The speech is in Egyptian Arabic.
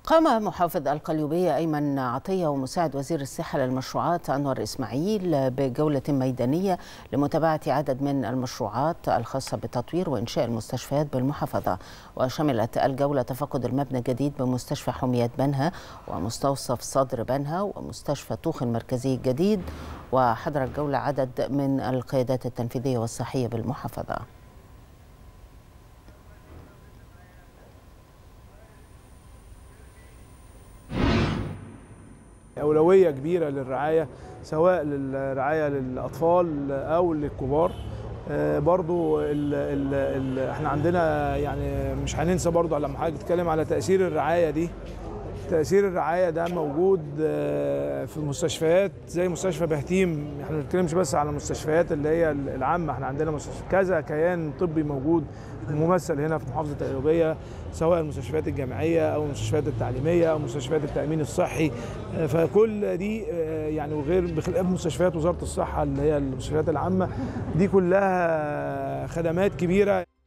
قام محافظ القليوبية أيمن عطية ومساعد وزير الصحة للمشروعات أنور إسماعيل بجولة ميدانية لمتابعة عدد من المشروعات الخاصة بتطوير وإنشاء المستشفيات بالمحافظة وشملت الجولة تفقد المبنى الجديد بمستشفى حميات بنها ومستوصف صدر بنها ومستشفى طوخ المركزي الجديد وحضر الجولة عدد من القيادات التنفيذية والصحية بالمحافظة أولوية كبيرة للرعاية سواء للرعاية للأطفال أو للكبار آه، برضو ال ال ال احنا عندنا يعني مش هننسى برضو لما حضرتك تتكلم على تأثير الرعاية دي تأثير الرعاية ده موجود آه، في المستشفيات زي مستشفى بهتيم احنا ما بنتكلمش بس على المستشفيات اللي هي العامة احنا عندنا مستشفى كذا كيان طبي موجود ممثل هنا في محافظة القليوبية سواء المستشفيات الجامعية أو المستشفيات التعليمية أو مستشفيات التأمين الصحي آه، فكل دي آه، يعني وغير بخلاف مستشفيات وزارة الصحة اللي هي المستشفيات العامة دي كلها خدمات كبيرة